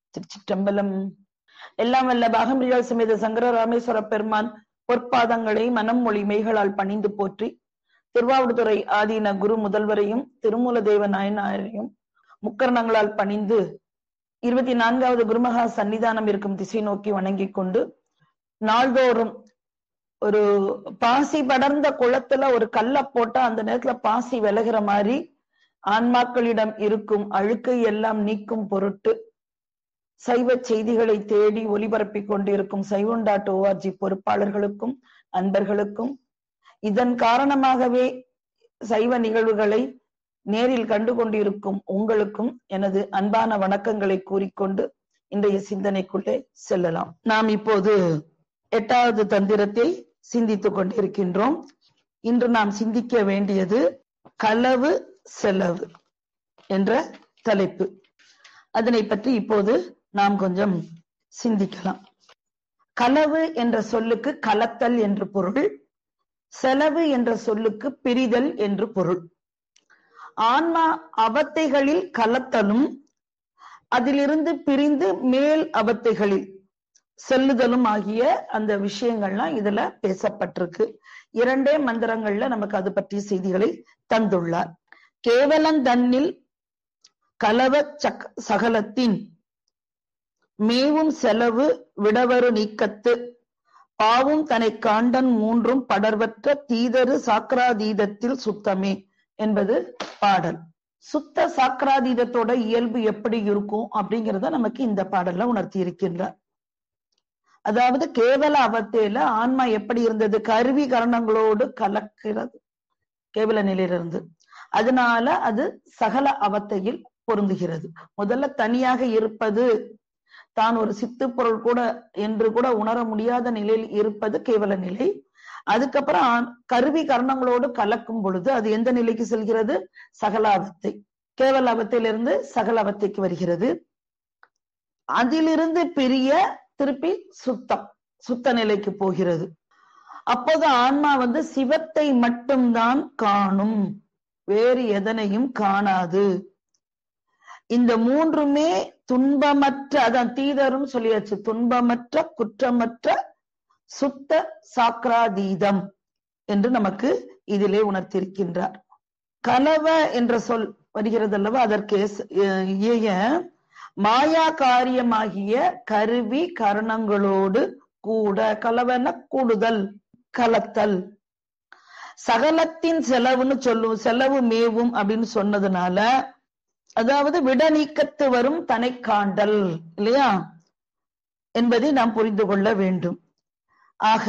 திருச்சிற்றம்பலம் எல்லாம் வல்ல பாகம்பிரியால் சமேத சங்கர ராமேஸ்வர பெருமான் பொற்பாதங்களை மனம் மொழி மெய்களால் பணிந்து போற்றி திருவாவடுதுறை ஆதீன குரு முதல்வரையும் திருமூல தேவ நாயனாரையும் முக்கரணங்களால் பணிந்து இருபத்தி நான்காவது குருமகா சன்னிதானம் இருக்கும் திசை நோக்கி வணங்கிக் கொண்டு நாள்தோறும் ஒரு பாசி படர்ந்த குளத்துல ஒரு கல்லை போட்டா அந்த நேரத்துல பாசி விலகிற மாதிரி ஆன்மாக்களிடம் இருக்கும் அழுக்கை எல்லாம் நீக்கும் பொருட்டு சைவ செய்திகளை தேடி ஒலிபரப்பிக் கொண்டிருக்கும் சைவண்டாட் ஓஆர்ஜி பொறுப்பாளர்களுக்கும் அன்பர்களுக்கும் இதன் காரணமாகவே சைவ நிகழ்வுகளை நேரில் கண்டு கொண்டிருக்கும் உங்களுக்கும் எனது அன்பான வணக்கங்களை கூறிக்கொண்டு இன்றைய சிந்தனைக்குள்ளே செல்லலாம் நாம் இப்போது எட்டாவது தந்திரத்தை சிந்தித்துக் கொண்டிருக்கின்றோம் இன்று நாம் சிந்திக்க வேண்டியது களவு செலவு என்ற தலைப்பு அதனை பற்றி இப்போது நாம் கொஞ்சம் சிந்திக்கலாம் களவு என்ற சொல்லுக்கு கலத்தல் என்று பொருள் செலவு என்ற சொல்லுக்கு பிரிதல் என்று பொருள் ஆன்மா அவத்தைகளில் கலத்தலும் அதிலிருந்து பிரிந்து மேல் அவத்தைகளில் செல்லுதலும் ஆகிய அந்த விஷயங்கள்லாம் இதுல பேசப்பட்டிருக்கு இரண்டே மந்திரங்கள்ல நமக்கு அது பற்றிய செய்திகளை தந்துள்ளார் கேவலம் தன்னில் கலவ சக் சகலத்தின் மேவும் செலவு விடவரு நீக்கத்து பாவும் தனை காண்டன் மூன்றும் படர்வற்ற தீதரு சாக்கராதீதத்தில் சுத்தமே என்பது பாடல் சுத்த சாக்கராதீதத்தோட இயல்பு எப்படி இருக்கும் அப்படிங்கிறத நமக்கு இந்த பாடல்ல உணர்த்தி இருக்கின்றார் அதாவது கேவல அவத்தையில ஆன்மா எப்படி இருந்தது கருவி கரணங்களோடு கலக்கிறது கேவல நிலையிலிருந்து அதனால அது சகல அவத்தையில் பொருந்துகிறது முதல்ல தனியாக இருப்பது தான் ஒரு சித்து பொருள் கூட என்று கூட உணர முடியாத நிலையில் இருப்பது கேவல நிலை அதுக்கப்புறம் கருவி கரணங்களோடு கலக்கும் பொழுது அது எந்த நிலைக்கு செல்கிறது சகலாவத்தை கேவலாபத்திலிருந்து சகலாவத்தைக்கு வருகிறது அதிலிருந்து பிரிய திருப்பி சுத்தம் சுத்த நிலைக்கு போகிறது அப்போது ஆன்மா வந்து சிவத்தை மட்டும்தான் காணும் வேறு எதனையும் காணாது இந்த மூன்றுமே துன்பமற்ற அதான் தீதரும் சொல்லியாச்சு துன்பமற்ற குற்றமற்ற சுத்த சாக்ராதீதம் என்று நமக்கு இதிலே உணர்த்திருக்கின்றார் கலவ என்ற சொல் வருகிறது அல்லவா அதற்கு ஏய மாயா காரியமாகிய கருவி கரணங்களோடு கூட கலவன கூடுதல் கலத்தல் சகலத்தின் செலவுன்னு சொல்லும் செலவு மேவும் அப்படின்னு சொன்னதுனால அதாவது விட நீக்கத்து வரும் தனை காண்டல் இல்லையா என்பதை நாம் புரிந்து கொள்ள வேண்டும் ஆக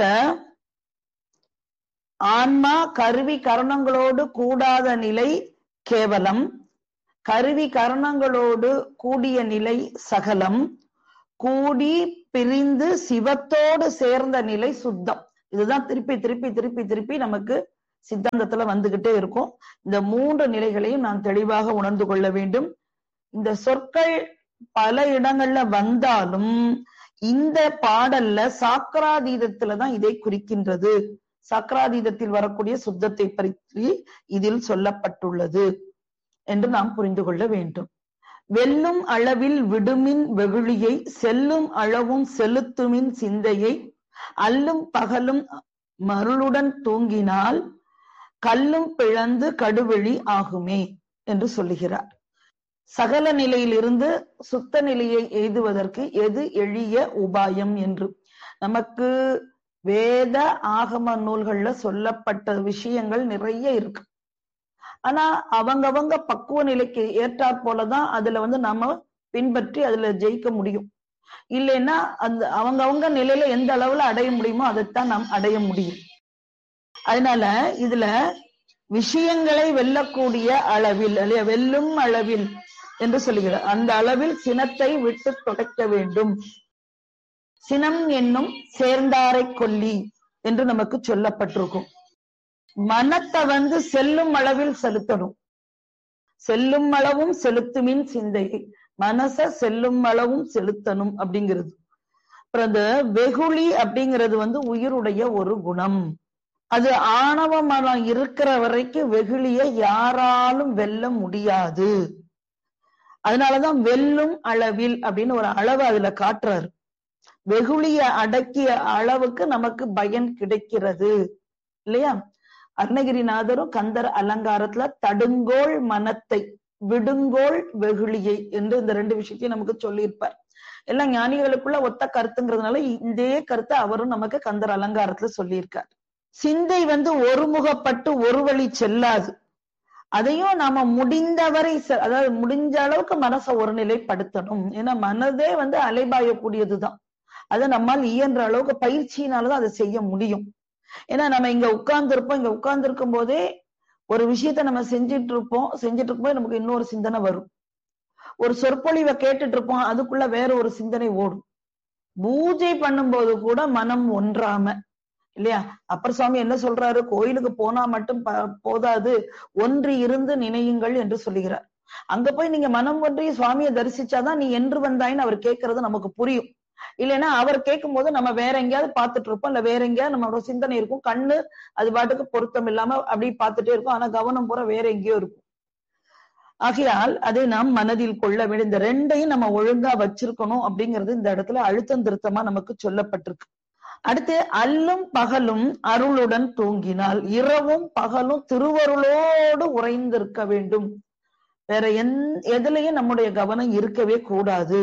ஆன்மா கருவி கரணங்களோடு கூடாத நிலை கேவலம் கருவி கரணங்களோடு கூடிய நிலை சகலம் கூடி பிரிந்து சிவத்தோடு சேர்ந்த நிலை சுத்தம் இதுதான் திருப்பி திருப்பி திருப்பி திருப்பி நமக்கு சித்தாந்தத்துல வந்துகிட்டே இருக்கும் இந்த மூன்று நிலைகளையும் நாம் தெளிவாக உணர்ந்து கொள்ள வேண்டும் இந்த சொற்கள் பல இடங்கள்ல வந்தாலும் இந்த பாடல்ல சாக்கராதீதத்துலதான் இதை குறிக்கின்றது சாக்கராதீதத்தில் வரக்கூடிய சுத்தத்தை பற்றி இதில் சொல்லப்பட்டுள்ளது என்று நாம் புரிந்து கொள்ள வேண்டும் வெல்லும் அளவில் விடுமின் வெகுளியை செல்லும் அளவும் செலுத்துமின் சிந்தையை அல்லும் பகலும் மருளுடன் தூங்கினால் கல்லும் பிளந்து கடுவெளி ஆகுமே என்று சொல்லுகிறார் சகல நிலையிலிருந்து சுத்த நிலையை எய்துவதற்கு எது எளிய உபாயம் என்று நமக்கு வேத ஆகம நூல்கள்ல சொல்லப்பட்ட விஷயங்கள் நிறைய இருக்கு ஆனா அவங்கவங்க பக்குவ நிலைக்கு ஏற்றாற் போலதான் அதுல வந்து நம்ம பின்பற்றி அதுல ஜெயிக்க முடியும் இல்லைன்னா அந்த அவங்கவங்க நிலையில எந்த அளவுல அடைய முடியுமோ அதைத்தான் நாம் அடைய முடியும் அதனால இதுல விஷயங்களை வெல்லக்கூடிய அளவில் இல்லையா வெல்லும் அளவில் என்று சொல்லுகிறார் அந்த அளவில் சினத்தை விட்டு தொடக்க வேண்டும் சினம் என்னும் சேர்ந்தாரை கொல்லி என்று நமக்கு சொல்லப்பட்டிருக்கும் மனத்தை வந்து செல்லும் அளவில் செலுத்தணும் செல்லும் அளவும் செலுத்துமின் சிந்தை மனச செல்லும் அளவும் செலுத்தணும் அப்படிங்கிறது அப்புறம் இந்த வெகுளி அப்படிங்கிறது வந்து உயிருடைய ஒரு குணம் அது ஆணவ மனம் இருக்கிற வரைக்கும் வெகுளிய யாராலும் வெல்ல முடியாது அதனாலதான் வெல்லும் அளவில் அப்படின்னு ஒரு அளவு அதுல காட்டுறாரு வெகுளிய அடக்கிய அளவுக்கு நமக்கு பயன் கிடைக்கிறது இல்லையா அருணகிரிநாதரும் கந்தர் அலங்காரத்துல தடுங்கோள் மனத்தை விடுங்கோள் வெகுளியை என்று இந்த ரெண்டு விஷயத்தையும் நமக்கு சொல்லியிருப்பார் எல்லாம் ஞானிகளுக்குள்ள ஒத்த கருத்துங்கிறதுனால இதே கருத்தை அவரும் நமக்கு கந்தர் அலங்காரத்துல சொல்லியிருக்கார் சிந்தை வந்து ஒருமுகப்பட்டு ஒரு வழி செல்லாது அதையும் நாம முடிந்தவரை அதாவது முடிஞ்ச அளவுக்கு மனசை ஒருநிலைப்படுத்தணும் ஏன்னா மனதே வந்து அலைபாயக்கூடியதுதான் அதை நம்மால் இயன்ற அளவுக்கு பயிற்சியினாலதான் அதை செய்ய முடியும் ஏன்னா நம்ம இங்க உட்கார்ந்து இருப்போம் இங்க உட்கார்ந்து இருக்கும் போதே ஒரு விஷயத்த நம்ம செஞ்சுட்டு இருப்போம் செஞ்சுட்டு இருக்கும்போது நமக்கு இன்னொரு சிந்தனை வரும் ஒரு சொற்பொழிவை கேட்டுட்டு இருப்போம் அதுக்குள்ள வேற ஒரு சிந்தனை ஓடும் பூஜை பண்ணும்போது கூட மனம் ஒன்றாம இல்லையா அப்பர் சுவாமி என்ன சொல்றாரு கோயிலுக்கு போனா மட்டும் போதாது ஒன்றி இருந்து நினையுங்கள் என்று சொல்லுகிறார் அங்க போய் நீங்க மனம் ஒன்றி சுவாமியை தரிசிச்சாதான் நீ என்று வந்தாயின்னு அவர் கேட்கறது நமக்கு புரியும் இல்லைன்னா அவர் கேட்கும் போது நம்ம வேற எங்கேயாவது பார்த்துட்டு இருப்போம் இல்ல வேற எங்கேயாவது நம்மளோட சிந்தனை இருக்கும் கண்ணு அது பாட்டுக்கு பொருத்தம் இல்லாம அப்படி பார்த்துட்டே இருக்கும் ஆனா கவனம் பூரா வேற எங்கேயோ இருக்கும் ஆகையால் அதை நாம் மனதில் கொள்ள வேண்டும் இந்த ரெண்டையும் நம்ம ஒழுங்கா வச்சிருக்கணும் அப்படிங்கிறது இந்த இடத்துல அழுத்தம் திருத்தமா நமக்கு சொல்லப்பட்டிருக்கு அடுத்து அல்லும் பகலும் அருளுடன் தூங்கினால் இரவும் பகலும் திருவருளோடு உறைந்திருக்க வேண்டும் வேற எந் எதுலயும் நம்முடைய கவனம் இருக்கவே கூடாது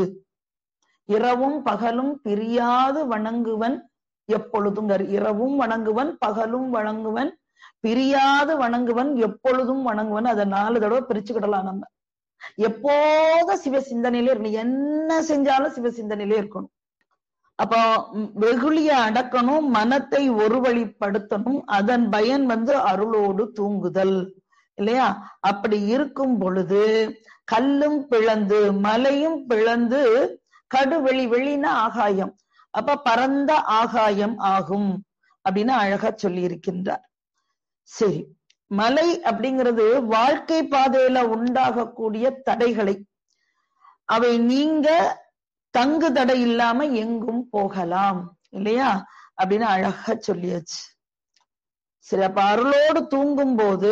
இரவும் பகலும் பிரியாது வணங்குவன் எப்பொழுதும் இரவும் வணங்குவன் பகலும் வணங்குவன் பிரியாது வணங்குவன் எப்பொழுதும் வணங்குவன் அதை நாலு தடவை பிரிச்சுக்கிடலாம் நம்ம எப்போதும் சிவ சிந்தனையிலே இருக்கணும் என்ன செஞ்சாலும் சிவ சிந்தனையிலே இருக்கணும் அப்போ வெகுளிய அடக்கணும் மனத்தை ஒரு வழிப்படுத்தணும் அதன் பயன் வந்து அருளோடு தூங்குதல் இல்லையா அப்படி இருக்கும் பொழுது கல்லும் பிளந்து மலையும் பிளந்து கடுவெளி வெளினா ஆகாயம் அப்ப பரந்த ஆகாயம் ஆகும் அப்படின்னு அழகா சொல்லி இருக்கின்றார் சரி மலை அப்படிங்கிறது வாழ்க்கை பாதையில உண்டாகக்கூடிய தடைகளை அவை நீங்க தங்கு தடை இல்லாம எங்கும் போகலாம் இல்லையா அப்படின்னு அழகா சொல்லியாச்சு சரி அப்ப அருளோடு தூங்கும் போது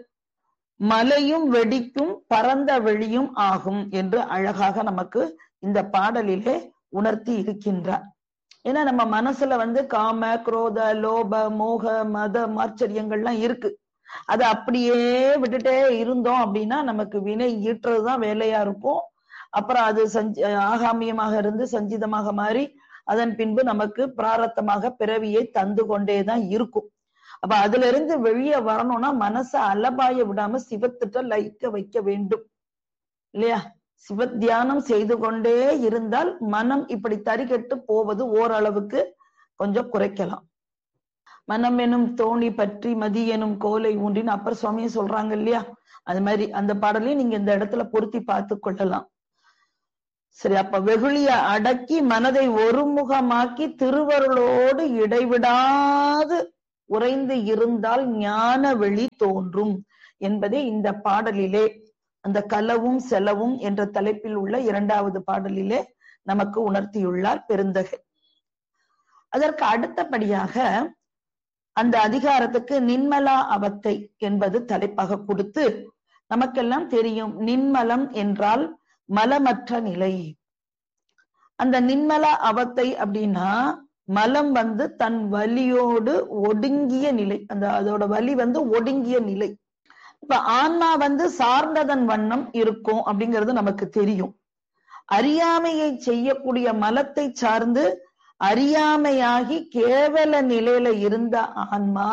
மலையும் வெடிக்கும் பரந்த வெளியும் ஆகும் என்று அழகாக நமக்கு இந்த பாடலிலே உணர்த்தி இருக்கின்றார் ஏன்னா நம்ம மனசுல வந்து காம குரோத லோப மோக மத மாச்சரியங்கள்லாம் இருக்கு அது அப்படியே விட்டுட்டே இருந்தோம் அப்படின்னா நமக்கு வினை ஈட்டுறதுதான் வேலையா இருக்கும் அப்புறம் அது சஞ்சி ஆகாமியமாக இருந்து சஞ்சிதமாக மாறி அதன் பின்பு நமக்கு பிராரத்தமாக பிறவியை தந்து கொண்டேதான் இருக்கும் அப்ப அதுல இருந்து வெளியே வரணும்னா மனசை அலபாய விடாம சிவத்திட்ட லைக்க வைக்க வேண்டும் இல்லையா சிவ தியானம் செய்து கொண்டே இருந்தால் மனம் இப்படி தறிகட்டு போவது ஓரளவுக்கு கொஞ்சம் குறைக்கலாம் மனம் எனும் தோணி பற்றி மதி எனும் கோலை ஊன்றின்னு அப்பர் சுவாமியும் சொல்றாங்க இல்லையா அது மாதிரி அந்த பாடலையும் நீங்க இந்த இடத்துல பொருத்தி பார்த்து கொள்ளலாம் சரி அப்ப வெகுளிய அடக்கி மனதை ஒருமுகமாக்கி திருவருளோடு இடைவிடாது உறைந்து இருந்தால் ஞான வெளி தோன்றும் என்பதே இந்த பாடலிலே அந்த கலவும் செலவும் என்ற தலைப்பில் உள்ள இரண்டாவது பாடலிலே நமக்கு உணர்த்தியுள்ளார் பெருந்தகை அதற்கு அடுத்தபடியாக அந்த அதிகாரத்துக்கு நின்மலா அவத்தை என்பது தலைப்பாக கொடுத்து நமக்கெல்லாம் தெரியும் நின்மலம் என்றால் மலமற்ற நிலை அந்த நின்மல அவத்தை அப்படின்னா மலம் வந்து தன் வலியோடு ஒடுங்கிய நிலை அந்த அதோட வலி வந்து ஒடுங்கிய நிலை இப்ப ஆன்மா வந்து சார்ந்ததன் வண்ணம் இருக்கும் அப்படிங்கிறது நமக்கு தெரியும் அறியாமையை செய்யக்கூடிய மலத்தை சார்ந்து அறியாமையாகி கேவல நிலையில இருந்த ஆன்மா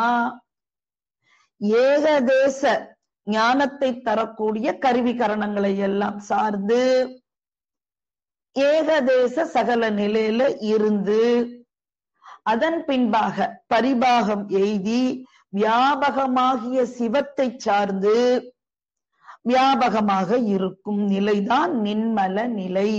ஏகதேச ஞானத்தை தரக்கூடிய கருவி கரணங்களை எல்லாம் சார்ந்து ஏகதேச சகல நிலையில இருந்து அதன் பின்பாக பரிபாகம் எய்தி வியாபகமாகிய சிவத்தை சார்ந்து வியாபகமாக இருக்கும் நிலைதான் நின்மல நிலை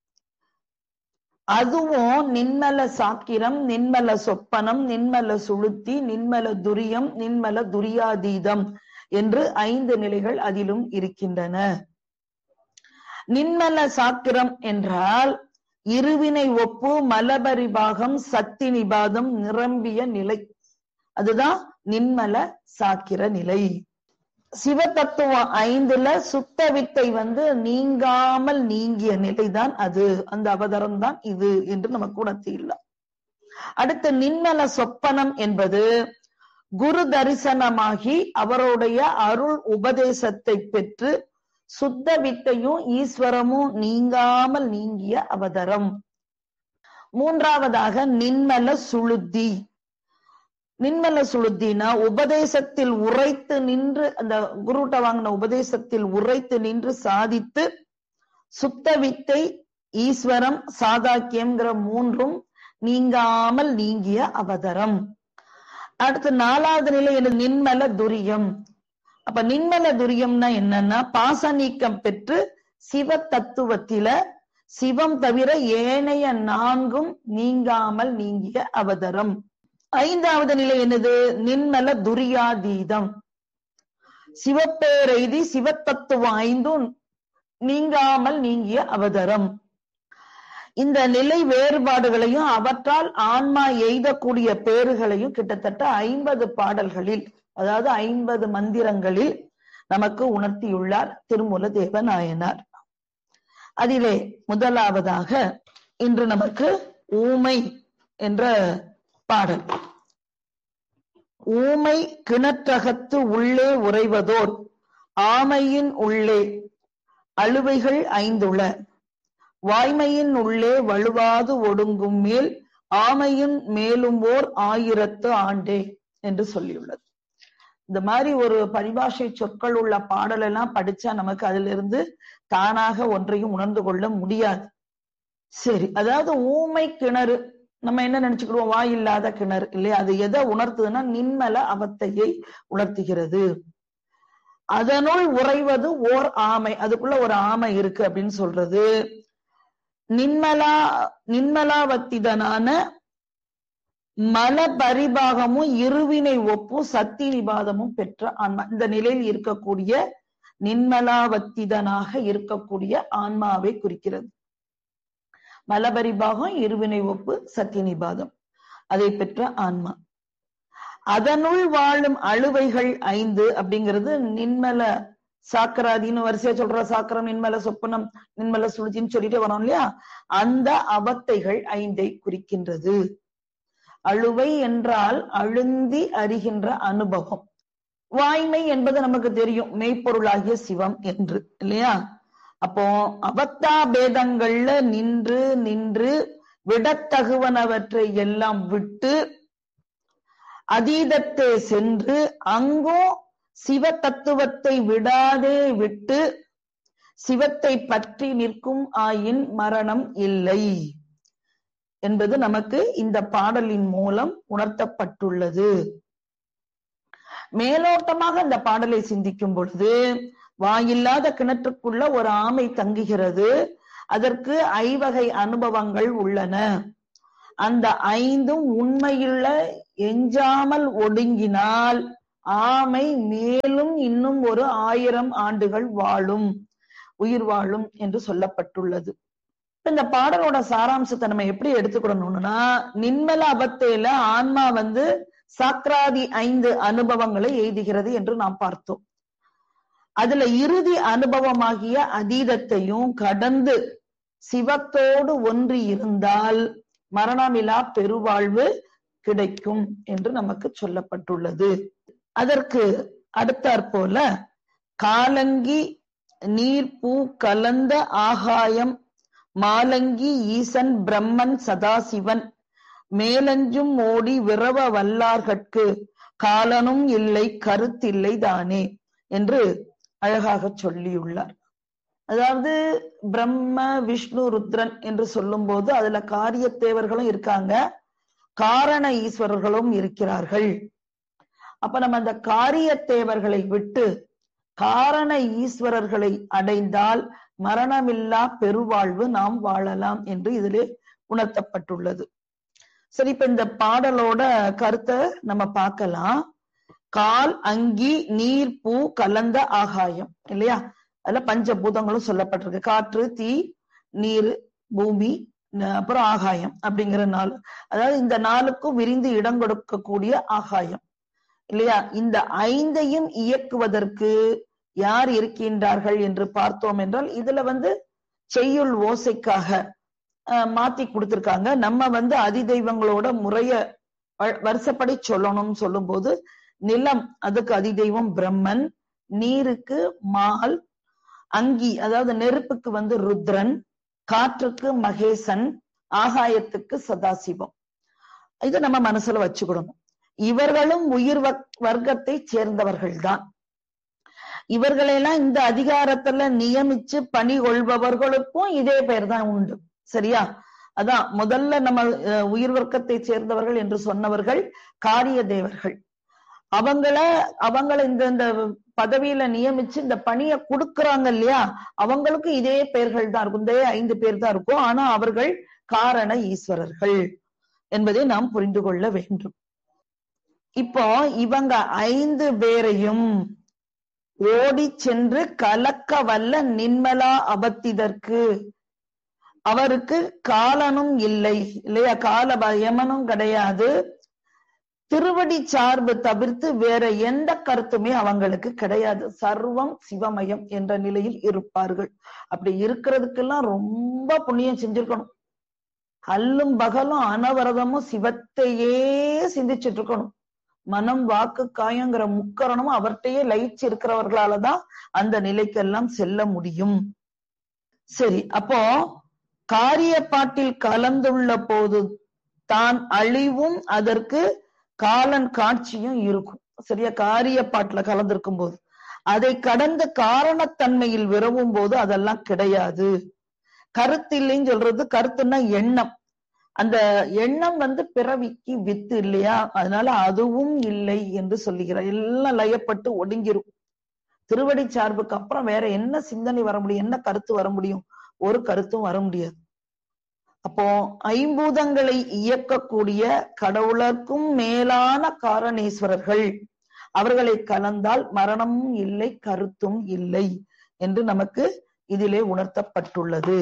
அதுவும் நின்மல சாக்கிரம் நின்மல சொப்பனம் நின்மல சுளுத்தி நின்மல துரியம் நின்மல துரியாதீதம் என்று ஐந்து நிலைகள் அதிலும் இருக்கின்றன நின்மல சாக்கிரம் என்றால் இருவினை ஒப்பு மலபரிபாகம் சக்தி நிபாதம் நிரம்பிய நிலை அதுதான் நின்மல சாக்கிர நிலை சிவ தத்துவம் ஐந்துல சுத்த வித்தை வந்து நீங்காமல் நீங்கிய நிலைதான் அது அந்த அவதாரம் தான் இது என்று நமக்கு உணர்த்தியுள்ளார் அடுத்து நின்மல சொப்பனம் என்பது குரு தரிசனமாகி அவருடைய அருள் உபதேசத்தை பெற்று சுத்த வித்தையும் ஈஸ்வரமும் நீங்காமல் நீங்கிய அவதாரம் மூன்றாவதாக நின்மல சுளுத்தி நின்மல சுளுத்தினா உபதேசத்தில் உரைத்து நின்று அந்த குருட்ட வாங்கின உபதேசத்தில் உரைத்து நின்று சாதித்து சுத்த வித்தை ஈஸ்வரம் சாதாக்கியம்ங்கிற மூன்றும் நீங்காமல் நீங்கிய அவதரம் அடுத்து நாலாவது நிலை என்ன நின்மல துரியம் அப்ப நின்மல துரியம்னா என்னன்னா பாச நீக்கம் பெற்று சிவ தத்துவத்தில சிவம் தவிர ஏனைய நான்கும் நீங்காமல் நீங்கிய அவதரம் ஐந்தாவது நிலை என்னது நின்மல துரியாதீதம் சிவப்பேரெய்தி சிவத்தத்துவம் ஐந்தும் நீங்காமல் நீங்கிய அவதரம் இந்த நிலை வேறுபாடுகளையும் அவற்றால் ஆன்மா எய்தக்கூடிய பேறுகளையும் கிட்டத்தட்ட ஐம்பது பாடல்களில் அதாவது ஐம்பது மந்திரங்களில் நமக்கு உணர்த்தியுள்ளார் திருமூல தேவநாயனார் அதிலே முதலாவதாக இன்று நமக்கு ஊமை என்ற பாடல் ஊமை கிணற்றகத்து உள்ளே உறைவதோர் ஆமையின் உள்ளே அழுவைகள் ஐந்துள வாய்மையின் உள்ளே வலுவாது ஒடுங்கும் மேல் ஆமையின் மேலும் ஓர் ஆயிரத்து ஆண்டே என்று சொல்லியுள்ளது இந்த மாதிரி ஒரு பரிபாஷை சொற்கள் உள்ள பாடல் எல்லாம் படிச்சா நமக்கு அதுல இருந்து தானாக ஒன்றையும் உணர்ந்து கொள்ள முடியாது சரி அதாவது ஊமை கிணறு நம்ம என்ன நினைச்சுக்கிடுவோம் வாய் இல்லாத கிணறு இல்லையா அது எதை உணர்த்துதுன்னா நின்மல அவத்தையை உணர்த்துகிறது அதனுள் உறைவது ஓர் ஆமை அதுக்குள்ள ஒரு ஆமை இருக்கு அப்படின்னு சொல்றது நின்மலா நின்மலாவத்திதனான மல பரிபாகமும் இருவினை ஒப்பும் சக்தி நிபாதமும் பெற்ற ஆன்மா இந்த நிலையில் இருக்கக்கூடிய நின்மலாவத்திதனாக இருக்கக்கூடிய ஆன்மாவை குறிக்கிறது மலபரிபாகம் இருவினை ஒப்பு சத்திய நிபாதம் அதை பெற்ற ஆன்மா அதனுள் வாழும் அழுவைகள் ஐந்து அப்படிங்கிறது நின்மல சாக்கராதின்னு வரிசையா சொல்ற சாக்கரம் நின்மல சொப்பனம் நின்மல சுளுத்தின்னு சொல்லிட்டு வரோம் இல்லையா அந்த அவத்தைகள் ஐந்தை குறிக்கின்றது அழுவை என்றால் அழுந்தி அறிகின்ற அனுபவம் வாய்மை என்பது நமக்கு தெரியும் மெய்ப்பொருளாகிய சிவம் என்று இல்லையா அப்போ அவத்தா பேதங்கள்ல நின்று நின்று விடத்தகுவனவற்றை எல்லாம் விட்டு அதீதத்தை சென்று அங்கும் சிவ தத்துவத்தை விடாதே விட்டு சிவத்தை பற்றி நிற்கும் ஆயின் மரணம் இல்லை என்பது நமக்கு இந்த பாடலின் மூலம் உணர்த்தப்பட்டுள்ளது மேலோட்டமாக இந்த பாடலை சிந்திக்கும் பொழுது வாயில்லாத கிணற்றுக்குள்ள ஒரு ஆமை தங்குகிறது அதற்கு ஐவகை அனுபவங்கள் உள்ளன அந்த ஐந்தும் உண்மையுள்ள எஞ்சாமல் ஒடுங்கினால் ஆமை மேலும் இன்னும் ஒரு ஆயிரம் ஆண்டுகள் வாழும் உயிர் வாழும் என்று சொல்லப்பட்டுள்ளது இந்த பாடலோட சாராம்சத்தை நம்ம எப்படி எடுத்துக்கிடணும்னா நின்மல அபத்தையில ஆன்மா வந்து சாக்ராதி ஐந்து அனுபவங்களை எய்துகிறது என்று நாம் பார்த்தோம் அதுல இறுதி அனுபவமாகிய அதீதத்தையும் கடந்து சிவத்தோடு ஒன்றி இருந்தால் மரணமிலா பெருவாழ்வு கிடைக்கும் என்று நமக்கு சொல்லப்பட்டுள்ளது அதற்கு அடுத்தாற்போல காலங்கி நீர் பூ கலந்த ஆகாயம் மாலங்கி ஈசன் பிரம்மன் சதாசிவன் மேலஞ்சும் ஓடி விரவ வல்லார்கட்கு காலனும் இல்லை கருத்தில்லை தானே என்று அழகாக சொல்லியுள்ளார் அதாவது பிரம்ம விஷ்ணு ருத்ரன் என்று சொல்லும் போது அதுல காரியத்தேவர்களும் இருக்காங்க காரண ஈஸ்வரர்களும் இருக்கிறார்கள் அப்ப நம்ம அந்த காரியத்தேவர்களை விட்டு காரண ஈஸ்வரர்களை அடைந்தால் மரணமில்லா பெருவாழ்வு நாம் வாழலாம் என்று இதிலே உணர்த்தப்பட்டுள்ளது சரி இப்ப இந்த பாடலோட கருத்தை நம்ம பார்க்கலாம் கால் அங்கி நீர் பூ கலந்த ஆகாயம் இல்லையா அதுல பஞ்சபூதங்களும் சொல்லப்பட்டிருக்கு காற்று தீ நீர் பூமி அப்புறம் ஆகாயம் அப்படிங்கிற நாள் அதாவது இந்த நாளுக்கும் விரிந்து இடம் கொடுக்கக்கூடிய ஆகாயம் இல்லையா இந்த ஐந்தையும் இயக்குவதற்கு யார் இருக்கின்றார்கள் என்று பார்த்தோம் என்றால் இதுல வந்து செய்யுள் ஓசைக்காக மாத்தி கொடுத்திருக்காங்க நம்ம வந்து அதிதெய்வங்களோட முறைய வருஷப்படி சொல்லணும்னு சொல்லும் போது நிலம் அதுக்கு அதிதெய்வம் பிரம்மன் நீருக்கு மால் அங்கி அதாவது நெருப்புக்கு வந்து ருத்ரன் காற்றுக்கு மகேசன் ஆகாயத்துக்கு சதாசிவம் இதை நம்ம மனசுல வச்சுக்கிடணும் இவர்களும் உயிர் வர்க்கத்தை சேர்ந்தவர்கள் தான் இவர்களெல்லாம் இந்த அதிகாரத்துல நியமிச்சு பணி கொள்பவர்களுக்கும் இதே பெயர் தான் உண்டு சரியா அதான் முதல்ல நம்ம உயிர் வர்க்கத்தை சேர்ந்தவர்கள் என்று சொன்னவர்கள் காரிய தேவர்கள் அவங்கள அவங்கள இந்த இந்த பதவியில நியமிச்சு இந்த பணியை கொடுக்கறாங்க இல்லையா அவங்களுக்கு இதே பெயர்கள் தான் இருக்கும் இதே ஐந்து பேர் தான் இருக்கும் ஆனா அவர்கள் காரண ஈஸ்வரர்கள் என்பதை நாம் புரிந்து கொள்ள வேண்டும் இப்போ இவங்க ஐந்து பேரையும் ஓடி சென்று கலக்க வல்ல நின்மலா அபத்திதற்கு அவருக்கு காலனும் இல்லை இல்லையா கால யமனும் கிடையாது திருவடி சார்பு தவிர்த்து வேற எந்த கருத்துமே அவங்களுக்கு கிடையாது சர்வம் சிவமயம் என்ற நிலையில் இருப்பார்கள் அப்படி இருக்கிறதுக்கெல்லாம் ரொம்ப புண்ணியம் செஞ்சிருக்கணும் அல்லும் பகலும் அனவரதமும் சிவத்தையே சிந்திச்சுட்டு இருக்கணும் மனம் வாக்கு காயங்கிற முக்கரணமும் அவர்கிட்டயே லயிச்சு இருக்கிறவர்களாலதான் அந்த நிலைக்கெல்லாம் செல்ல முடியும் சரி அப்போ காரியப்பாட்டில் கலந்துள்ள போது தான் அழிவும் அதற்கு காலன் காட்சியும் இருக்கும் சரியா காரியப்பாட்டுல கலந்திருக்கும் போது அதை கடந்த காரணத்தன்மையில் விரவும் போது அதெல்லாம் கிடையாது கருத்து இல்லைன்னு சொல்றது கருத்துன்னா எண்ணம் அந்த எண்ணம் வந்து பிறவிக்கு வித்து இல்லையா அதனால அதுவும் இல்லை என்று சொல்லுகிறார் எல்லாம் லயப்பட்டு ஒடுங்கிரும் திருவடி சார்புக்கு அப்புறம் வேற என்ன சிந்தனை வர முடியும் என்ன கருத்து வர முடியும் ஒரு கருத்தும் வர முடியாது அப்போ ஐம்பூதங்களை இயக்கக்கூடிய கடவுளர்க்கும் மேலான காரணேஸ்வரர்கள் அவர்களை கலந்தால் மரணமும் இல்லை கருத்தும் இல்லை என்று நமக்கு இதிலே உணர்த்தப்பட்டுள்ளது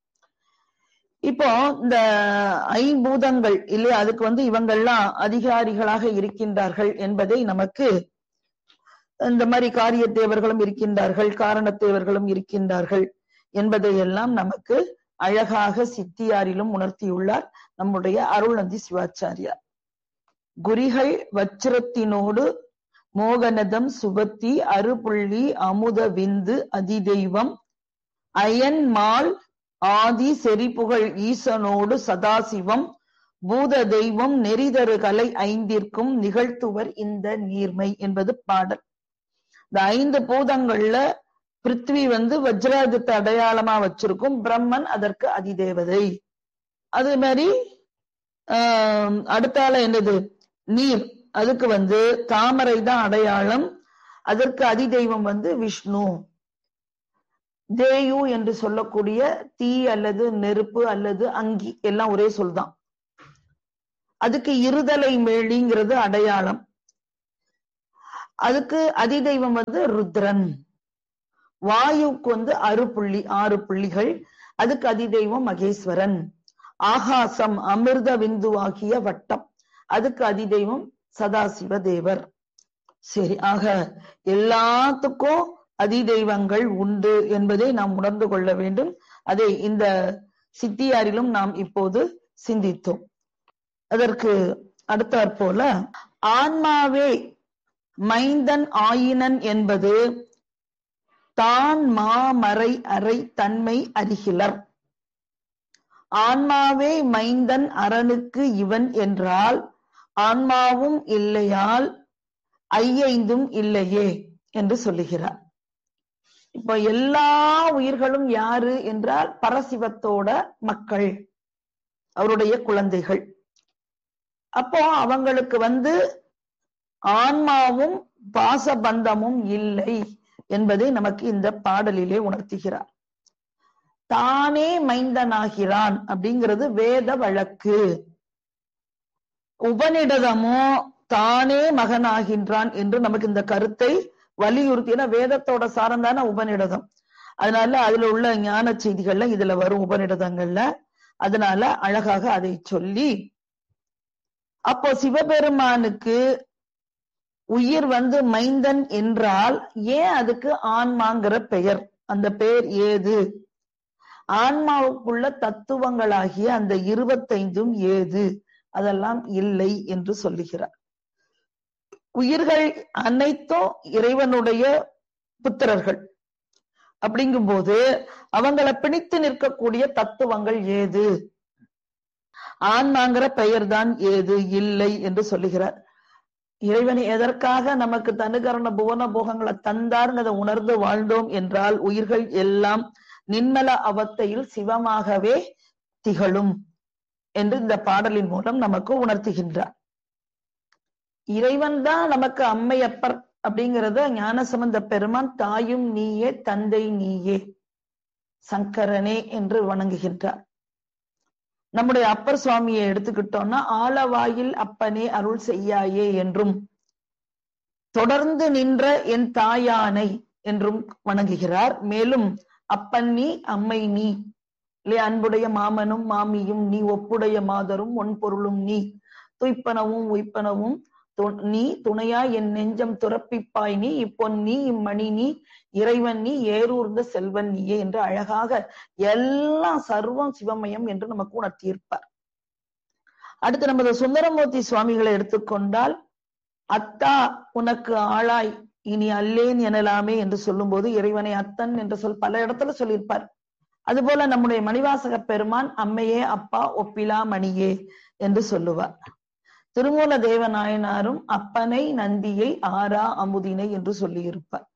இப்போ இந்த ஐம்பூதங்கள் இல்லையா அதுக்கு வந்து இவங்கெல்லாம் அதிகாரிகளாக இருக்கின்றார்கள் என்பதை நமக்கு இந்த மாதிரி காரிய தேவர்களும் இருக்கின்றார்கள் காரணத்தேவர்களும் இருக்கின்றார்கள் என்பதை எல்லாம் நமக்கு அழகாக சித்தியாரிலும் உணர்த்தியுள்ளார் நம்முடைய அருள்நந்தி சிவாச்சாரியார் குறிகள் வச்சிரத்தினோடு மோகனதம் சுபத்தி அருப்புள்ளி அமுத விந்து அதிதெய்வம் அயன் மால் ஆதி செறிப்புகழ் ஈசனோடு சதாசிவம் பூத தெய்வம் நெறிதரு கலை ஐந்திற்கும் நிகழ்த்துவர் இந்த நீர்மை என்பது பாடல் இந்த ஐந்து பூதங்கள்ல பிருத்வி வந்து வஜ்ராயுதத்தை அடையாளமா வச்சிருக்கும் பிரம்மன் அதற்கு அதிதேவதை அது மாதிரி ஆஹ் அடுத்தால என்னது நீர் அதுக்கு வந்து தாமரை தான் அடையாளம் அதற்கு அதிதெய்வம் வந்து விஷ்ணு தேயு என்று சொல்லக்கூடிய தீ அல்லது நெருப்பு அல்லது அங்கி எல்லாம் ஒரே சொல் தான் அதுக்கு இருதலை மேலிங்கிறது அடையாளம் அதுக்கு அதிதெய்வம் வந்து ருத்ரன் வாயுக்கு வந்து அறு புள்ளி ஆறு புள்ளிகள் அதுக்கு அதிதெய்வம் மகேஸ்வரன் ஆகாசம் அமிர்த விந்துவாகிய வட்டம் அதுக்கு அதிதெய்வம் சதாசிவ தேவர் சரி ஆக எல்லாத்துக்கும் அதிதெய்வங்கள் உண்டு என்பதை நாம் உணர்ந்து கொள்ள வேண்டும் அதை இந்த சித்தியாரிலும் நாம் இப்போது சிந்தித்தோம் அதற்கு அடுத்தாற் போல ஆன்மாவே மைந்தன் ஆயினன் என்பது தான் மாமறை அறை தன்மை அறிகிலர் ஆன்மாவே மைந்தன் அரனுக்கு இவன் என்றால் ஆன்மாவும் இல்லையால் ஐயைந்தும் இல்லையே என்று சொல்லுகிறார் இப்ப எல்லா உயிர்களும் யாரு என்றால் பரசிவத்தோட மக்கள் அவருடைய குழந்தைகள் அப்போ அவங்களுக்கு வந்து ஆன்மாவும் பாசபந்தமும் இல்லை என்பதை நமக்கு இந்த பாடலிலே உணர்த்துகிறார் தானே மைந்தனாகிறான் அப்படிங்கிறது வேத வழக்கு உபனிடதமோ தானே மகனாகின்றான் என்று நமக்கு இந்த கருத்தை வலியுறுத்தி ஏன்னா வேதத்தோட சாரம் தானே உபநிடதம் அதனால அதுல உள்ள ஞான செய்திகள்ல இதுல வரும் உபநிடதங்கள்ல அதனால அழகாக அதை சொல்லி அப்போ சிவபெருமானுக்கு உயிர் வந்து மைந்தன் என்றால் ஏன் அதுக்கு ஆன்மாங்கிற பெயர் அந்த பெயர் ஏது ஆன்மாவுக்குள்ள தத்துவங்களாகிய அந்த இருபத்தைந்தும் ஏது அதெல்லாம் இல்லை என்று சொல்லுகிறார் உயிர்கள் அனைத்தும் இறைவனுடைய புத்திரர்கள் அப்படிங்கும்போது அவங்கள பிணித்து நிற்கக்கூடிய தத்துவங்கள் ஏது ஆன்மாங்கிற பெயர் தான் ஏது இல்லை என்று சொல்லுகிறார் இறைவன் எதற்காக நமக்கு தனுகரண புவன போகங்களை தந்தார்ங்கிறத உணர்ந்து வாழ்ந்தோம் என்றால் உயிர்கள் எல்லாம் நின்மல அவத்தையில் சிவமாகவே திகழும் என்று இந்த பாடலின் மூலம் நமக்கு உணர்த்துகின்றார் இறைவன் தான் நமக்கு அம்மையப்பர் அப்படிங்கிறத ஞானசம்பந்த பெருமான் தாயும் நீயே தந்தை நீயே சங்கரனே என்று வணங்குகின்றார் நம்முடைய அப்பர் சுவாமியை எடுத்துக்கிட்டோம்னா ஆலவாயில் அப்பனே அருள் செய்யாயே என்றும் தொடர்ந்து நின்ற என் தாயானை என்றும் வணங்குகிறார் மேலும் அப்பன் நீ அம்மை நீ இல்லையா அன்புடைய மாமனும் மாமியும் நீ ஒப்புடைய மாதரும் ஒன்பொருளும் நீ துய்ப்பனவும் உய்ப்பனவும் நீ துணையா என் நெஞ்சம் துறப்பிப்பாய் நீ இப்பொன் நீ இம்மணி நீ இறைவன் நீ ஏரூர்ந்த செல்வன் நீயே என்று அழகாக எல்லாம் சர்வம் சிவமயம் என்று நமக்கு உணர்த்தியிருப்பார் அடுத்து நமது சுந்தரமூர்த்தி சுவாமிகளை எடுத்துக்கொண்டால் அத்தா உனக்கு ஆளாய் இனி அல்லேன் எனலாமே என்று சொல்லும் போது இறைவனை அத்தன் என்று சொல் பல இடத்துல சொல்லியிருப்பார் அதுபோல நம்முடைய மணிவாசக பெருமான் அம்மையே அப்பா ஒப்பிலா மணியே என்று சொல்லுவார் திருமூல தேவநாயனாரும் அப்பனை நந்தியை ஆரா அமுதினை என்று சொல்லியிருப்பார்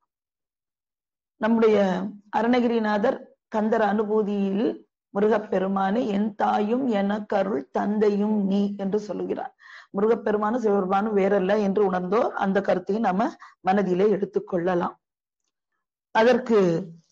நம்முடைய அருணகிரிநாதர் கந்தர் அனுபூதியில் முருகப்பெருமானே என் தாயும் எனக்கருள் தந்தையும் நீ என்று சொல்லுகிறார் முருகப்பெருமானும் சிவபெருமானும் வேறல்ல என்று உணர்ந்தோர் அந்த கருத்தையும் நம்ம மனதிலே எடுத்துக்கொள்ளலாம் அதற்கு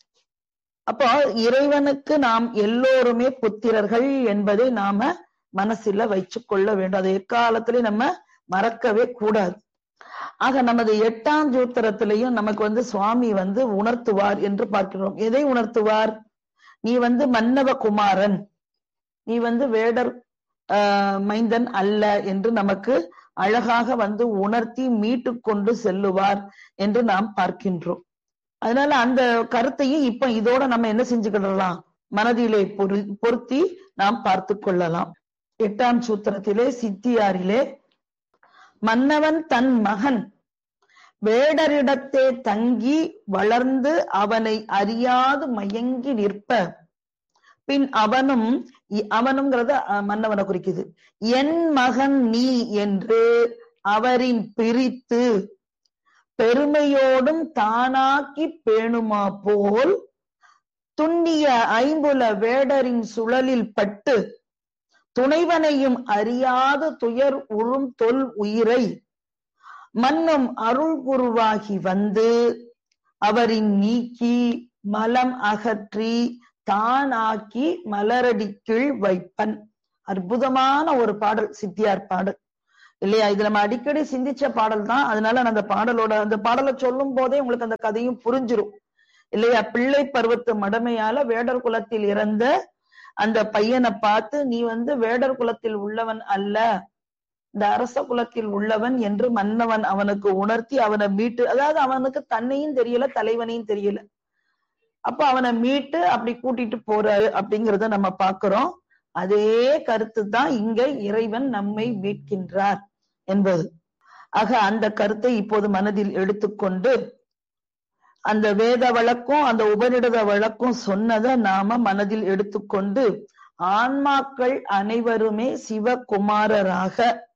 அப்போ இறைவனுக்கு நாம் எல்லோருமே புத்திரர்கள் என்பதை நாம மனசுல வச்சு கொள்ள வேண்டும் அதை எக்காலத்திலையும் நம்ம மறக்கவே கூடாது ஆக நமது எட்டாம் சூத்திரத்திலையும் நமக்கு வந்து சுவாமி வந்து உணர்த்துவார் என்று பார்க்கிறோம் எதை உணர்த்துவார் நீ வந்து மன்னவ குமாரன் நீ வந்து வேடர் ஆஹ் மைந்தன் அல்ல என்று நமக்கு அழகாக வந்து உணர்த்தி மீட்டு கொண்டு செல்லுவார் என்று நாம் பார்க்கின்றோம் அதனால அந்த கருத்தையும் இப்ப இதோட நம்ம என்ன செஞ்சுக்கிடலாம் மனதிலே பொரு பொருத்தி நாம் பார்த்து கொள்ளலாம் எட்டாம் சூத்திரத்திலே சித்தியாரிலே மன்னவன் தன் மகன் வேடரிடத்தே தங்கி வளர்ந்து அவனை அறியாது மயங்கி நிற்ப பின் அவனும் அவனுங்கிறத மன்னவனை குறிக்குது என் மகன் நீ என்று அவரின் பிரித்து பெருமையோடும் தானாக்கி பேணுமா போல் துண்ணிய ஐம்புல வேடரின் சுழலில் பட்டு துணைவனையும் அறியாது துயர் உறும் தொல் உயிரை மன்னும் அருள் குருவாகி வந்து அவரின் நீக்கி மலம் அகற்றி தானாக்கி மலரடி கீழ் வைப்பன் அற்புதமான ஒரு பாடல் சித்தியார் பாடல் இல்லையா இது நம்ம அடிக்கடி சிந்திச்ச பாடல் தான் அதனால நான் அந்த பாடலோட அந்த பாடலை சொல்லும் போதே உங்களுக்கு அந்த கதையும் புரிஞ்சிரும் இல்லையா பிள்ளை பருவத்து மடமையால வேடர் குலத்தில் இறந்த அந்த பையனை பார்த்து நீ வந்து வேடர் குலத்தில் உள்ளவன் அல்ல இந்த அரச குலத்தில் உள்ளவன் என்று மன்னவன் அவனுக்கு உணர்த்தி அவனை மீட்டு அதாவது அவனுக்கு தன்னையும் தெரியல தலைவனையும் தெரியல அப்ப அவனை மீட்டு அப்படி கூட்டிட்டு போறாரு அப்படிங்கிறத நம்ம பாக்குறோம் அதே கருத்து தான் இங்க இறைவன் நம்மை மீட்கின்றார் என்பது ஆக அந்த கருத்தை இப்போது மனதில் எடுத்துக்கொண்டு அந்த வேத வழக்கும் அந்த உபநிடத வழக்கும் சொன்னதை நாம மனதில் எடுத்துக்கொண்டு ஆன்மாக்கள் அனைவருமே சிவகுமாரராக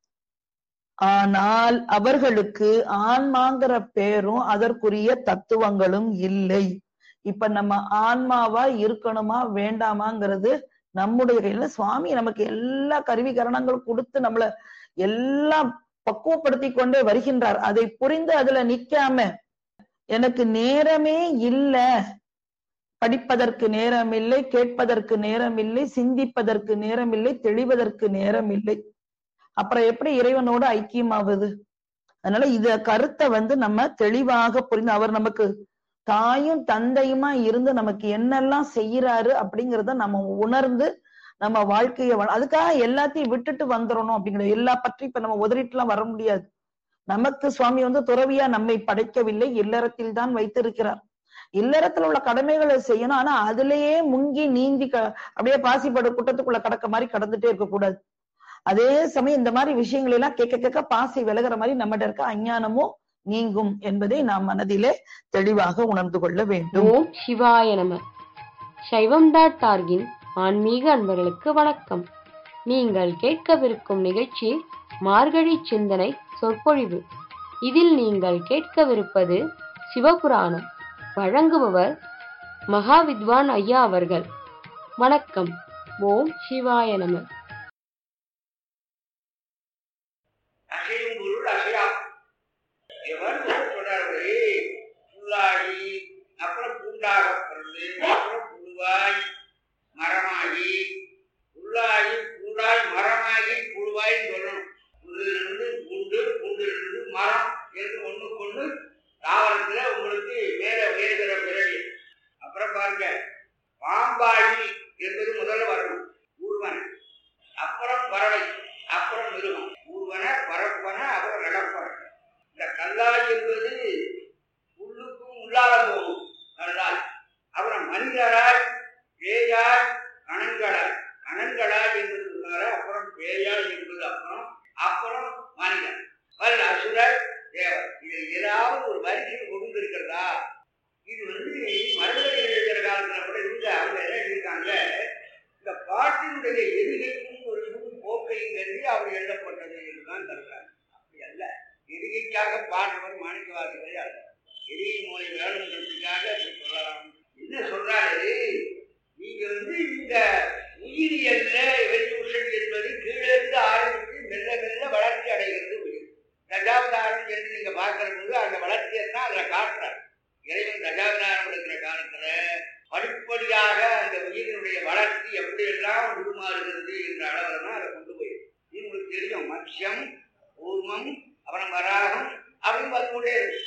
ஆனால் அவர்களுக்கு ஆன்மாங்கிற பேரும் அதற்குரிய தத்துவங்களும் இல்லை இப்ப நம்ம ஆன்மாவா இருக்கணுமா வேண்டாமாங்கிறது நம்முடைய கையில சுவாமி நமக்கு எல்லா கருவி கரணங்கள் கொடுத்து நம்மள எல்லாம் பக்குவப்படுத்தி கொண்டே வருகின்றார் அதை புரிந்து அதுல நிக்காம எனக்கு நேரமே இல்ல படிப்பதற்கு நேரம் இல்லை கேட்பதற்கு நேரம் இல்லை சிந்திப்பதற்கு நேரம் இல்லை தெளிவதற்கு நேரம் இல்லை அப்புறம் எப்படி இறைவனோடு ஐக்கியமாவது அதனால இத கருத்தை வந்து நம்ம தெளிவாக புரிந்து அவர் நமக்கு தாயும் தந்தையுமா இருந்து நமக்கு என்னெல்லாம் செய்யறாரு அப்படிங்கிறத நம்ம உணர்ந்து நம்ம வாழ்க்கைய அதுக்காக எல்லாத்தையும் விட்டுட்டு வந்துடணும் அப்படிங்கிற எல்லா பற்றி இப்ப நம்ம உதறிட்டு எல்லாம் வர முடியாது நமக்கு சுவாமி வந்து துறவியா நம்மை படைக்கவில்லை இல்லறத்தில் தான் வைத்திருக்கிறார் இல்லறத்துல உள்ள கடமைகளை செய்யணும் ஆனா அதுலயே முங்கி நீந்தி க- அப்படியே பாசிப்படு குட்டத்துக்குள்ள கடக்க மாதிரி கடந்துட்டே இருக்க கூடாது அதே சமயம் இந்த மாதிரி விஷயங்கள் எல்லாம் கேட்க கேட்க பாசி விலகுற மாதிரி நம்மகிட்ட இருக்க அஞ்ஞானமும் நீங்கும் என்பதை நாம் மனதிலே தெளிவாக உணர்ந்து கொள்ள வேண்டும் ஓம் சிவாய நம சைவம் டாட் டார்கின் ஆன்மீக அன்பர்களுக்கு வணக்கம் நீங்கள் கேட்கவிருக்கும் நிகழ்ச்சி மார்கழி சிந்தனை சொற்பொழிவு இதில் நீங்கள் கேட்கவிருப்பது சிவபுராணம் வழங்குபவர் மகாவித்வான் ஐயா அவர்கள் வணக்கம் ஓம் சிவாய நம அசையும் பொருள் அசையா எவன் சொல்றாரு புல்லாகி அப்புறம் பூண்டாக பிறந்து அப்புறம் புழுவாய் மரமாகி புல்லாகி பூண்டாய் மரமாகி புழுவாய் சொல்லணும் புல்லிலிருந்து பூண்டு பூண்டிலிருந்து மரம் என்று ஒண்ணுக்கு ஒண்ணு தாவரத்துல உங்களுக்கு மேல உயர்கிற பிறகு அப்புறம் பாருங்க பாம்பாகி என்பது முதல்ல வரணும் ஊர்வன அப்புறம் பறவை அப்புறம் மிருகம் ஊர்வன பரப்பன அப்புறம் நடப்பன இந்த கல்லாய் என்பது உள்ளுக்கும் உள்ளால போகும் கல்லாய் அப்புறம் மனிதராய் பேயாய் கணங்களாய் கணங்களாய் என்பது உள்ளார அப்புறம் பேயாய் என்பது அப்புறம் அப்புறம் மனிதன் வல் அசுரர் தேவர் இது ஏதாவது ஒரு வரிசையில் கொண்டு இருக்கிறதா இது வந்து மரபடி எழுதுகிற காலத்துல கூட இருந்து அவங்க என்ன எழுதியிருக்காங்க இந்த பாட்டினுடைய எதிரிகைக்கும் ஒரு நூல் போக்கையும் கருதி அவர் எழுதப்பட்டது என்றுதான் கருதுறாங்க அப்படி அல்ல எதிரிகைக்காக பாடுறவர் மாணிக்கவாதிகளே அல்ல எதிரி மொழி வேணுங்கிறதுக்காக அப்படி சொல்லலாம் என்ன சொல்றாரு நீங்க வந்து இந்த உயிரியல்ல எவல்யூஷன் என்பது கீழே இருந்து ஆரம்பித்து மெல்ல மெல்ல வளர்ச்சி அடைகிறது உயிர் தஜாவதாரம் என்று நீங்க பார்க்கிற போது அந்த வளர்ச்சியை தான் அதுல காட்டுறாரு இறைவன் தஜாவதாரம் எடுக்கிற காலத்துல படிப்படியாக அந்த உயிரினுடைய வளர்ச்சி எப்படி எல்லாம் உருமாறுகிறது என்ற அளவில் தான் அதை கொண்டு போய் இது உங்களுக்கு தெரியும் மத்யம் ஊர்மம் அப்புறம் வராகம் அப்படின்னு வந்து கொண்டே இருக்கு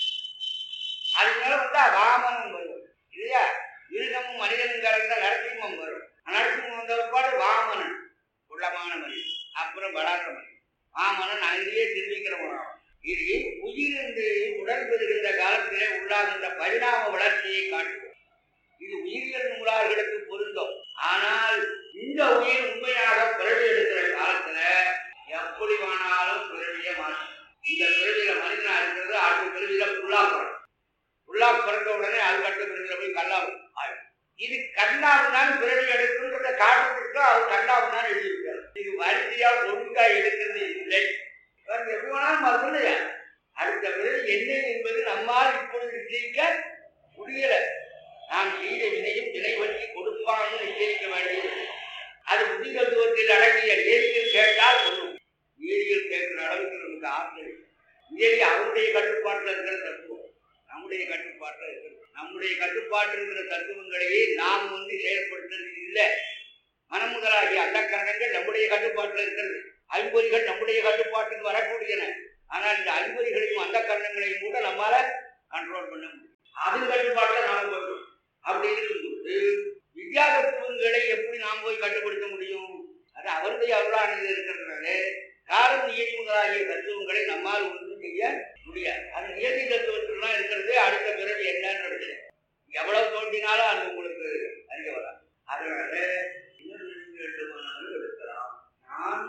அது மேல வந்தா வாமனம் வரும் இல்லையா மிருகமும் மனிதனும் கலந்த நரசிம்மம் வரும் நரசிம்மம் வந்த பாடு வாமனன் குள்ளமான மனிதன் அப்புறம் வளர்ற மனிதன் வாமனன் அங்கேயே திரும்பிக்கிறவனாகும் இது உயிர் என்று உடல் பெறுகின்ற காலத்திலே உள்ளாகின்ற பரிணாம வளர்ச்சியை காட்டுகிறது இது உயிரியல் நூலார்களுக்கு பொருந்தும் ஆனால் இந்த உயிர் உண்மையாக பிறவி எடுக்கிற காலத்துல எப்படி வேணாலும் பிறவிய மாற்றும் இந்த பிறவியில மனிதனா இருக்கிறது அடுத்த பிறவியில புல்லா பிறக்கும் புல்லா பிறந்த உடனே அது கட்ட பிறவியில போய் கல்லா ஆயிடும் இது கண்ணாவுதான் பிறவி எடுக்குன்றத காட்டுறதுக்கு அவர் கண்ணாவுதான் எழுதியிருக்காரு இது வரிசையா ஒழுங்கா எடுக்கிறது இல்லை வேற எப்படி வேணாலும் மறுக்கலையா அடுத்த பிறகு என்ன என்பது நம்மால் இப்பொழுது நிச்சயிக்க முடியல நாம் செய்த வினையும் வினை பற்றி கொடுப்பான்னு நிச்சயிக்க வேண்டியது அது புத்தி தத்துவத்தில் அடங்கிய நேரியல் கேட்டால் சொல்லும் நேரியல் கேட்கிற அளவுக்கு நமக்கு ஆற்றல் இல்லை. நேரி அவருடைய கட்டுப்பாட்டில் இருக்கிற தத்துவம் நம்முடைய கட்டுப்பாட்டில் இருக்கிறது நம்முடைய கட்டுப்பாட்டில் இருக்கிற தத்துவங்களையே நாம் வந்து செயல்படுத்துறது இல்லை மனம் முதலாகிய அந்த கரணங்கள் நம்முடைய கட்டுப்பாட்டில் இருக்கிறது ஐம்பொறிகள் நம்முடைய கட்டுப்பாட்டுக்கு வரக்கூடியன ஆனால் இந்த ஐம்பொறிகளையும் அந்த கரணங்களையும் கூட நம்மால கண்ட்ரோல் பண்ண முடியும் அது கட்டுப்பாட்டில் நாம போயிடும் அப்படி இருக்கும்போது வித்யாதத்துவங்களை எப்படி நாம் போய் கட்டுப்படுத்த முடியும் அது அவருடைய அருளானது இருக்கிறதுனால காரணம் நியதி முதலாகிய தத்துவங்களை நம்மால் ஒன்றும் செய்ய முடியாது அது நியதி தத்துவத்திலாம் இருக்கிறது அடுத்த பிறகு என்னன்னு பிரச்சனை எவ்வளவு தோண்டினாலும் அது உங்களுக்கு அறிய வராது அதனால இன்னொரு வேண்டுமானாலும் எடுக்கலாம் நான்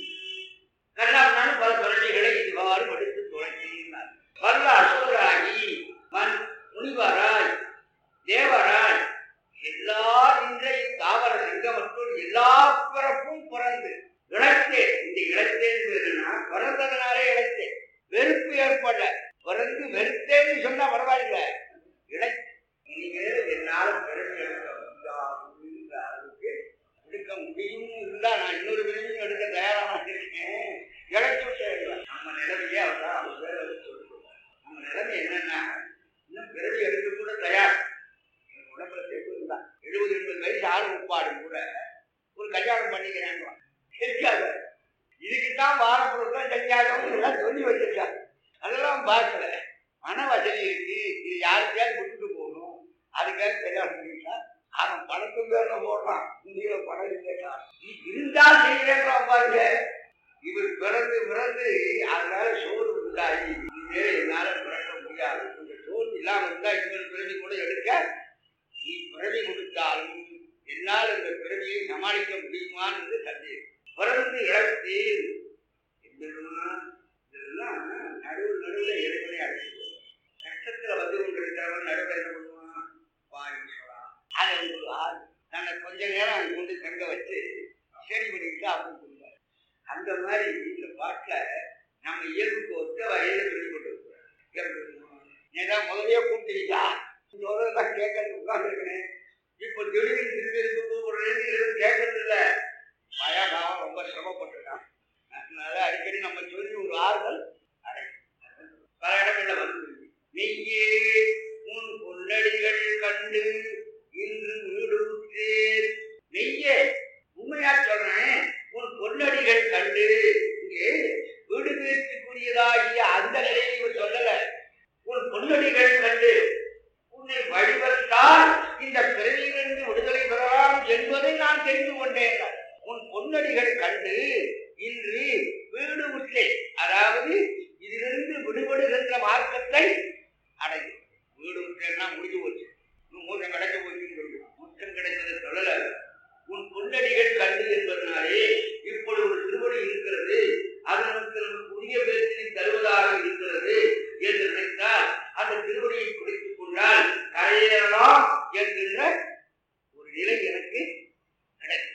கல்லாம்னாலும் பல பிறவிகளை இவ்வாறு படித்து துளைக்கின்றார் பல அசுராகி மண் முனிவராய் தேவராய் எல்லா இன்றைய தாவர சங்கமத்துள் எல்லா பிறப்பும் பிறந்து இழைத்தேன் இந்த இழைத்தேன் என்னன்னா பிறந்ததுனாலே இழைத்தேன் வெறுப்பு ஏற்பட பிறந்து வெறுத்தேன்னு சொன்னா பரவாயில்ல இழை இனிமேல் என்னால் பிறகு எடுக்க முடியாதுங்கிற அளவுக்கு எடுக்க முடியும் இருந்தா நான் இன்னொரு பிறவியும் எடுக்க தயாராக இருக்கேன் இழைச்சு விட்டேன் நம்ம நிலைமையே அவர்தான் அவர் பேர் வந்து சொல்லுவோம் நம்ம நிலைமை என்னன்னா இன்னும் பிறவி எடுக்க கூட தயார் எனக்கு உடம்புல தெம்பு தான் எழுபது எண்பது வயசு ஆள் உட்பாடு கூட ஒரு கல்யாணம் பண்ணிக்கிறேன் இருக்காது இதுக்குத்தான் வாரப்புறத்தான் கல்யாணம் இதெல்லாம் சொல்லி வச்சிருக்காங்க அதெல்லாம் பார்க்கல மன வசதி இருக்கு இது யாருக்கையாவது விட்டுட்டு போகணும் அதுக்காக கல்யாணம் பண்ணிட்டா அவன் பணத்துக்கு பேர்ல போடுறான் இந்தியில பணம் இல்லையா இருந்தால் செய்கிறேன் பாருங்க இவர் பிறந்து பிறந்து அதனால சோறு உண்டாகி இனிமேல் என்னால பிறக்க முடியாது இந்த சோர்வு இல்லாம இருந்தா இன்னொரு பிறவி கூட எடுக்க நீ பிறவி கொடுத்தாலும் என்னால் இந்த பிறவியை சமாளிக்க முடியுமான்னு என்று சந்தேகம் பிறந்து இழத்தேன் இதெல்லாம் இதெல்லாம் நடுவு நடுவில் இறைவனை அழைத்து கஷ்டத்துல வந்து கொண்டிருக்கிறவன் நடுவில் என்ன பண்ணுவான் வாங்கி அதை ஒரு ஆள் தன்னை கொஞ்ச நேரம் அங்க கொண்டு தங்க வச்சு சரி பண்ணிட்டு அப்படின்னு சொல்லுவார் அந்த மாதிரி இந்த பாட்டுல நம்ம இயல்புக்கு ஒத்த வகையில சொல்லி கொண்டு ஏதாவது முதலே கூப்பிட்டீங்களா முதல்ல கேட்கறது உட்காந்துருக்கேன் இப்போ திடீர்னு திரும்பி கூப்பிடுறேன்னு எதுவும் கேட்கறது இல்ல பயாபாவம் ரொம்ப சிரமப்பட்டிருக்கான் அதனால அடிக்கடி நம்ம சொல்லி ஒரு ஆறுதல் அடையும் பல இடங்கள்ல வந்து மெய்யே உன் பொன்னடிகள் கண்டு இன்று வீடு உற்றேன் மெய்யே உண்மையா சொல்றேன் உன் பொன்னடிகள் கண்டு இங்கே வீடு பேச்சுக்குரியதாகிய அந்த நிலையை இவர் சொல்லல உன் பொன்னடிகள் கண்டு உன்னை வழிபட்டால் இந்த பிறவியிலிருந்து விடுதலை பெறலாம் என்பதை நான் தெரிந்து கொண்டேன் உன் பொன்னடிகள் கண்டு இன்று வீடு உற்றேன் அதாவது இதிலிருந்து விடுபடுகின்ற மார்க்கத்தை அடையும் வீடு உற்றேன்னா முடிஞ்சு போச்சு இன்னும் மூச்சம் கிடைக்க போச்சுன்னு சொல்லுவோம் மூச்சம் கிடைத்ததை சொல்லல உன் பொன்னடிகள் கண்டு என்பதனாலே இப்பொழுது ஒரு திருவடி இருக்கிறது அது நமக்கு நமக்கு புதிய பேச்சினை தருவதாக இருக்கிறது என்று நினைத்தால் அந்த திருவடியை குடித்துக் கொண்டால் கரையேறலாம் என்கின்ற ஒரு நிலை எனக்கு கிடைக்கும்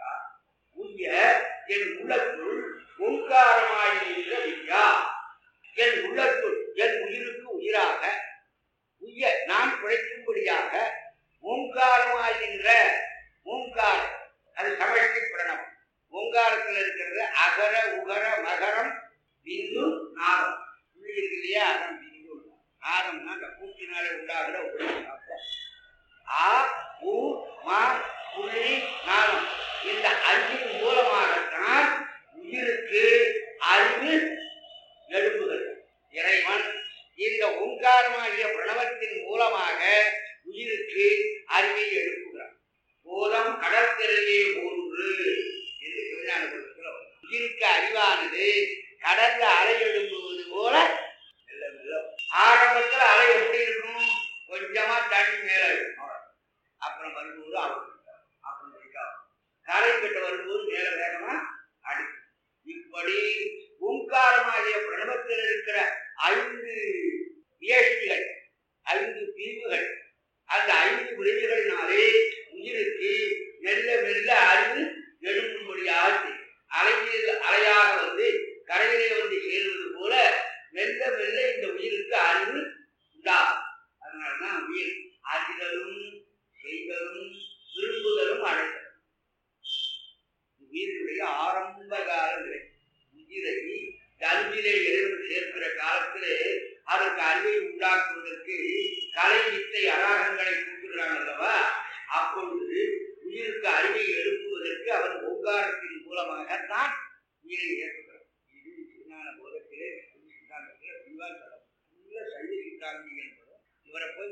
உய்ய என் உள்ளத்துள் ஓங்காரமாயிருக்கிற வித்யா என் உள்ளத்துள் என் உயிருக்கு உயிராக உய்ய நான் பிழைக்கும்படியாக ஓங்காரமாகின்ற ஓங்காரம் அது சமஷ்டி பிரணவம் ஓங்காரத்தில் இருக்கிறது அகர உகர மகரம் பிந்து நாதம் புள்ளி இருக்கு இல்லையா அதான் பிந்து நாதம்னா அந்த கூட்டினாலே உண்டாகிற ஒரு சப்தம். ஆ உ ம புள்ளி நாதம் இந்த அஞ்சின் மூலமாகத்தான் உயிருக்கு அறிவு எழுப்புகிறது இறைவன் இந்த ஓங்காரமாகிய பிரணவத்தின் மூலமாக உயிருக்கு அறிவை எழுப்புகிறார் போதம் கடற்கரையே போன்று என்று சிவஞான குலத்துல வரும். உயிருக்கு அறிவானது கடல்ல அலை எழும்புவது போல மெல்ல மெல்ல வரும். ஆரம்பத்துல அலை எப்படி இருக்கும் கொஞ்சமா தண்ணி மேல இருக்கும் அவ்வளவுதான். அப்புறம் வரும்போது அவன் அப்புறம் போயிட்டா கரை கிட்ட வரும்போது மேல வேகமா அடிக்கும் இப்படி ஓங்காரமாகிய பிரணவத்தில் இருக்கிற ஐந்து வியஷ்டிகள் ஐந்து பிரிவுகள் அந்த ஐந்து விளைவுகளினாலே உயிருக்கு மெல்ல மெல்ல அறிவு எழும்பும்படியாக செய்யும். அலையில் அலையாக வந்து கரையிலே வந்து சேருவது போல மெல்ல மெல்ல இந்த உயிருக்கு அறிவு உண்டாகும் அதனாலதான் உயிர் அறிதலும் செய்தலும் விரும்புதலும் அடைதலும் உயிரினுடைய ஆரம்ப கால நிலை உயிரை அன்பிலே இறைவன் சேர்க்கிற காலத்திலே அதற்கு அறிவை உண்டாக்குவதற்கு கலை வித்தை அராகங்களை கூட்டுகிறான் அல்லவா அப்பொழுது உயிருக்கு அறிவை எழுப்புவதற்கு அவன் ஓங்காரத்தின் மூலமாகத்தான் உயிரை